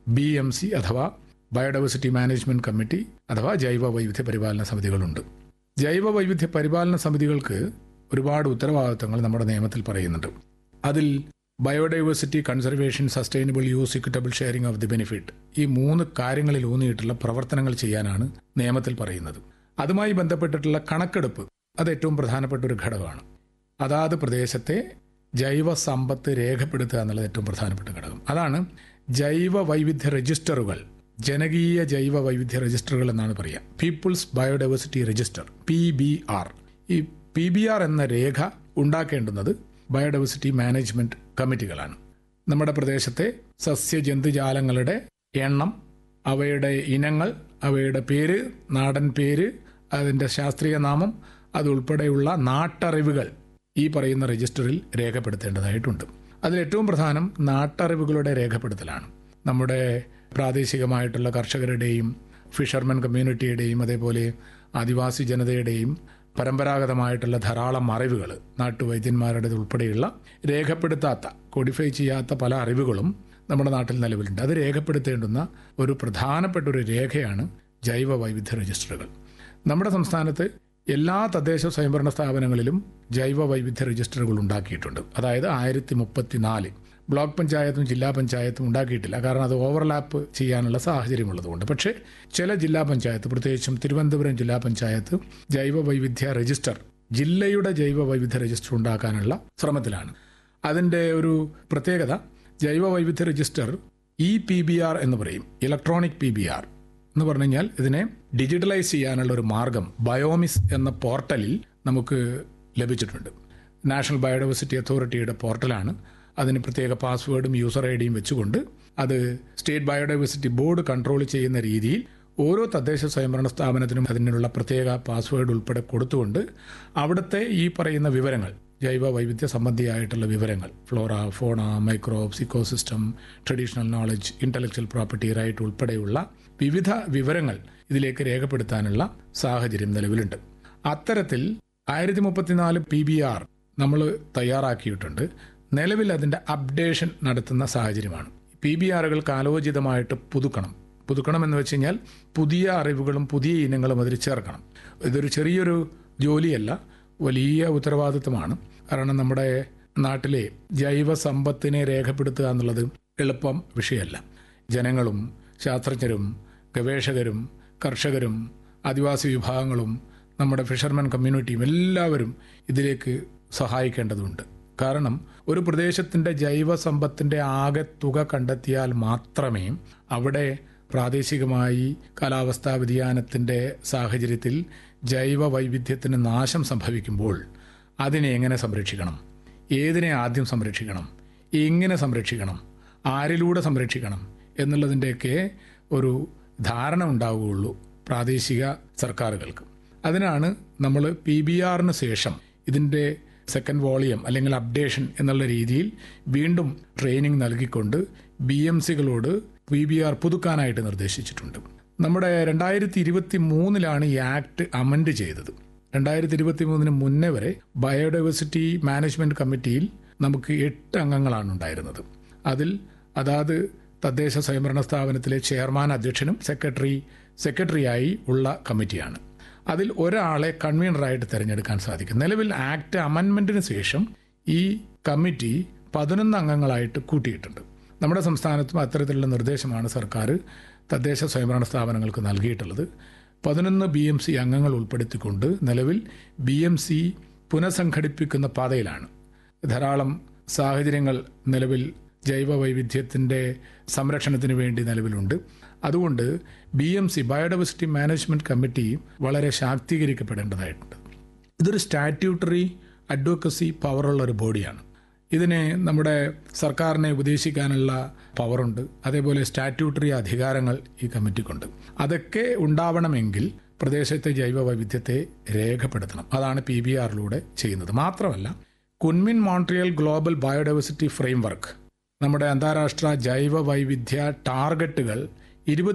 B M C അഥവാ biodiversity management committee അഥവാ ജൈവ വൈവിധ്യ പരിപാലന സമിതികളുണ്ട് ജൈവ വൈവിധ്യ പരിപാലന സമിതികൾക്ക് ഒരുപാട് ഉത്തരവാദിത്തങ്ങൾ നമ്മുടെ നിയമത്തിൽ പറയുന്നുണ്ട് അതിൽ biodiversity conservation sustainable use equitable sharing of the benefit ഈ മൂന്ന് കാര്യങ്ങളിൽ ഊന്നിയിട്ടുള്ള പ്രവർത്തനങ്ങൾ ചെയ്യാനാണ് നിയമത്തിൽ പറയുന്നത് അതുമായി ബന്ധപ്പെട്ടിട്ടുള്ള കണക്കെടുപ്പ് അത് ഏറ്റവും പ്രധാനപ്പെട്ട ഒരു ഘടകമാണ് അതാത് പ്രദേശത്തെ ജൈവ സമ്പത്ത് രേഖപ്പെടുത്തുക എന്നുള്ളത് ഏറ്റവും പ്രധാനപ്പെട്ട ഘടകം അതാണ് ജൈവ വൈവിധ്യ രജിസ്റ്ററുകൾ ജനകീയ ജൈവ വൈവിധ്യ രജിസ്റ്ററുകൾ എന്നാണ് പറയുക people's biodiversity register P B R ഈ പി ബി ആർ എന്ന രേഖ ഉണ്ടാക്കേണ്ടുന്നത് ബയോഡൈവേഴ്സിറ്റി മാനേജ്മെന്റ് കമ്മിറ്റികളാണ് നമ്മുടെ പ്രദേശത്തെ സസ്യജന്തുജാലങ്ങളുടെ എണ്ണം അവയുടെ ഇനങ്ങൾ അവയുടെ പേര് നാടൻ പേര് അതിൻ്റെ ശാസ്ത്രീയ നാമം അതുൾപ്പെടെയുള്ള നാട്ടറിവുകൾ ഈ പറയുന്ന രജിസ്റ്ററിൽ രേഖപ്പെടുത്തേണ്ടതായിട്ടുണ്ട് അതിൽ ഏറ്റവും പ്രധാനം നാട്ടറിവുകളുടെ രേഖപ്പെടുത്തലാണ് നമ്മുടെ പ്രാദേശികമായിട്ടുള്ള കർഷകരുടെയും ഫിഷർമെൻ കമ്മ്യൂണിറ്റിയുടെയും അതേപോലെ ആദിവാസി ജനതയുടെയും പരമ്പരാഗതമായിട്ടുള്ള ധാരാളം അറിവുകൾ നാട്ടുവൈദ്യന്മാരുടേത് ഉൾപ്പെടെയുള്ള രേഖപ്പെടുത്താത്ത കോഡിഫൈ ചെയ്യാത്ത പല അറിവുകളും നമ്മുടെ നാട്ടിൽ നിലവിലുണ്ട് അത് രേഖപ്പെടുത്തേണ്ടുന്ന ഒരു പ്രധാനപ്പെട്ട ഒരു രേഖയാണ് ജൈവ വൈവിധ്യ രജിസ്റ്ററുകൾ നമ്മുടെ സംസ്ഥാനത്ത് എല്ലാ തദ്ദേശ സ്വയംഭരണ സ്ഥാപനങ്ങളിലും ജൈവ വൈവിധ്യ രജിസ്റ്ററുകൾ ഉണ്ടാക്കിയിട്ടുണ്ട് അതായത് ആയിരത്തി മുപ്പത്തിനാല് ബ്ലോക്ക് പഞ്ചായത്തും ജില്ലാ പഞ്ചായത്തും ഉണ്ടാക്കിയിട്ടില്ല കാരണം അത് ഓവർലാപ്പ് ചെയ്യാനുള്ള സാഹചര്യമുള്ളതുകൊണ്ട് പക്ഷേ ചില ജില്ലാ പഞ്ചായത്ത് പ്രത്യേകിച്ചും തിരുവനന്തപുരം ജില്ലാ പഞ്ചായത്ത് ജൈവ വൈവിധ്യ രജിസ്റ്റർ ജില്ലയുടെ ജൈവ വൈവിധ്യ രജിസ്റ്റർ ഉണ്ടാക്കാനുള്ള ശ്രമത്തിലാണ് അതിൻ്റെ ഒരു പ്രത്യേകത ജൈവ വൈവിധ്യ register E P B R എന്ന് പറയും ഇലക്ട്രോണിക് പി ബി ആർ എന്ന് പറഞ്ഞു കഴിഞ്ഞാൽ ഇതിനെ ഡിജിറ്റലൈസ് ചെയ്യാനുള്ള ഒരു മാർഗം ബയോമിസ് എന്ന പോർട്ടലിൽ നമുക്ക് ലഭിച്ചിട്ടുണ്ട് നാഷണൽ ബയോഡൈവേഴ്സിറ്റി അതോറിറ്റിയുടെ പോർട്ടലാണ് അതിന് പ്രത്യേക പാസ്വേഡും യൂസർ ഐ ഡിയും വെച്ചുകൊണ്ട് അത് സ്റ്റേറ്റ് ബയോഡൈവേഴ്സിറ്റി ബോർഡ് കൺട്രോൾ ചെയ്യുന്ന രീതിയിൽ ഓരോ തദ്ദേശ സ്വയംഭരണ സ്ഥാപനത്തിനും അതിനുള്ള പ്രത്യേക പാസ്വേഡ് ഉൾപ്പെടെ കൊടുത്തുകൊണ്ട് അവിടുത്തെ ഈ പറയുന്ന വിവരങ്ങൾ ജൈവ വൈവിധ്യ സംബന്ധിയായിട്ടുള്ള വിവരങ്ങൾ flora fauna microbes ecosystem traditional knowledge intellectual property right ഉൾപ്പെടെയുള്ള വിവിധ വിവരങ്ങൾ ഇതിലേക്ക് രേഖപ്പെടുത്താനുള്ള സാഹചര്യം നിലവിലുണ്ട് അത്തരത്തിൽ ആയിരത്തി മുപ്പത്തിനാല് പി ബി ആർ നമ്മൾ തയ്യാറാക്കിയിട്ടുണ്ട് നിലവിൽ അതിന്റെ അപ്ഡേഷൻ നടത്തുന്ന സാഹചര്യമാണ് പി ബി ആറുകൾ കാലോചിതമായിട്ട് പുതുക്കണം പുതുക്കണം എന്ന് വെച്ച് കഴിഞ്ഞാൽ പുതിയ അറിവുകളും പുതിയ ഇനങ്ങളും അതിൽ ചേർക്കണം ഇതൊരു ചെറിയൊരു ജോലിയല്ല വലിയ ഉത്തരവാദിത്വമാണ് കാരണം നമ്മുടെ നാട്ടിലെ ജൈവ സമ്പത്തിനെ രേഖപ്പെടുത്തുക എന്നുള്ളത് എളുപ്പം വിഷയമല്ല ജനങ്ങളും ശാസ്ത്രജ്ഞരും ഗവേഷകരും കർഷകരും ആദിവാസി വിഭാഗങ്ങളും നമ്മുടെ ഫിഷർമാൻ കമ്മ്യൂണിറ്റിയും എല്ലാവരും ഇതിലേക്ക് സഹായിക്കേണ്ടതുണ്ട് കാരണം ഒരു പ്രദേശത്തിന്റെ ജൈവ സമ്പത്തിന്റെ ആകെ തുക കണ്ടെത്തിയാൽ മാത്രമേ അവിടെ പ്രാദേശികമായി കാലാവസ്ഥാ വ്യതിയാനത്തിന്റെ സാഹചര്യത്തിൽ ജൈവ വൈവിധ്യത്തിന് നാശം സംഭവിക്കുമ്പോൾ അതിനെ എങ്ങനെ സംരക്ഷിക്കണം ഏതിനെ ആദ്യം സംരക്ഷിക്കണം എങ്ങനെ സംരക്ഷിക്കണം ആരിലൂടെ സംരക്ഷിക്കണം എന്നുള്ളതിൻ്റെയൊക്കെ ഒരു ധാരണ ഉണ്ടാവുകയുള്ളൂ പ്രാദേശിക സർക്കാരുകൾക്ക് അതിനാണ് നമ്മൾ പി ബി ആറിന് ശേഷം ഇതിൻ്റെ സെക്കൻഡ് വോളിയം അല്ലെങ്കിൽ അപ്ഡേഷൻ എന്നുള്ള രീതിയിൽ വീണ്ടും ട്രെയിനിങ് നൽകിക്കൊണ്ട് ബി എം സികളോട് പി ബി ആർ പുതുക്കാനായിട്ട് നിർദ്ദേശിച്ചിട്ടുണ്ട് നമ്മുടെ രണ്ടായിരത്തി ഇരുപത്തി മൂന്നിലാണ് ഈ ആക്ട് അമെൻഡ് ചെയ്തത് രണ്ടായിരത്തി ഇരുപത്തി മൂന്നിന് മുന്നേ വരെ ബയോഡൈവേഴ്സിറ്റി മാനേജ്മെന്റ് കമ്മിറ്റിയിൽ നമുക്ക് എട്ട് അംഗങ്ങളാണ് ഉണ്ടായിരുന്നത് അതിൽ അതാത് തദ്ദേശ സ്വയംഭരണ സ്ഥാപനത്തിലെ ചെയർമാൻ അധ്യക്ഷനും സെക്രട്ടറി സെക്രട്ടറിയായി ഉള്ള കമ്മിറ്റിയാണ് അതിൽ ഒരാളെ കൺവീനറായിട്ട് തിരഞ്ഞെടുക്കാൻ സാധിക്കും നിലവിൽ ആക്ട് അമെൻമെന്റിന് ശേഷം ഈ കമ്മിറ്റി പതിനൊന്ന് അംഗങ്ങളായിട്ട് കൂട്ടിയിട്ടുണ്ട് നമ്മുടെ സംസ്ഥാനത്തും അത്തരത്തിലുള്ള നിർദ്ദേശമാണ് സർക്കാർ തദ്ദേശ സ്വയംഭരണ സ്ഥാപനങ്ങൾക്ക് നൽകിയിട്ടുള്ളത് പതിനൊന്ന് ബി എം സി അംഗങ്ങൾ ഉൾപ്പെടുത്തിക്കൊണ്ട് നിലവിൽ ബി എം സി പുനഃസംഘടിപ്പിക്കുന്ന പാതയിലാണ് ധാരാളം സാഹചര്യങ്ങൾ നിലവിൽ ജൈവ വൈവിധ്യത്തിൻ്റെ സംരക്ഷണത്തിന് വേണ്ടി നിലവിലുണ്ട് അതുകൊണ്ട് B M C biodiversity management committee വളരെ ശാക്തീകരിക്കപ്പെടേണ്ടതായിട്ടുണ്ട് ഇതൊരു സ്റ്റാറ്റ്യൂട്ടറി അഡ്വക്കസി പവറുള്ള ഒരു ബോഡിയാണ് ഇതിനെ നമ്മുടെ സർക്കാരിനെ ഉപദേശിക്കാനുള്ള പവറുണ്ട് അതേപോലെ സ്റ്റാറ്റ്യൂട്ടറി അധികാരങ്ങൾ ഈ കമ്മിറ്റിക്കുണ്ട് അതൊക്കെ ഉണ്ടാവണമെങ്കിൽ പ്രദേശത്തെ ജൈവ വൈവിധ്യത്തെ രേഖപ്പെടുത്തണം അതാണ് പി ബി ആറിലൂടെ ചെയ്യുന്നത് മാത്രമല്ല Kunming Montreal global biodiversity framework നമ്മുടെ അന്താരാഷ്ട്ര ജൈവ വൈവിധ്യ ടാർഗറ്റുകൾ ഇരുപത്തി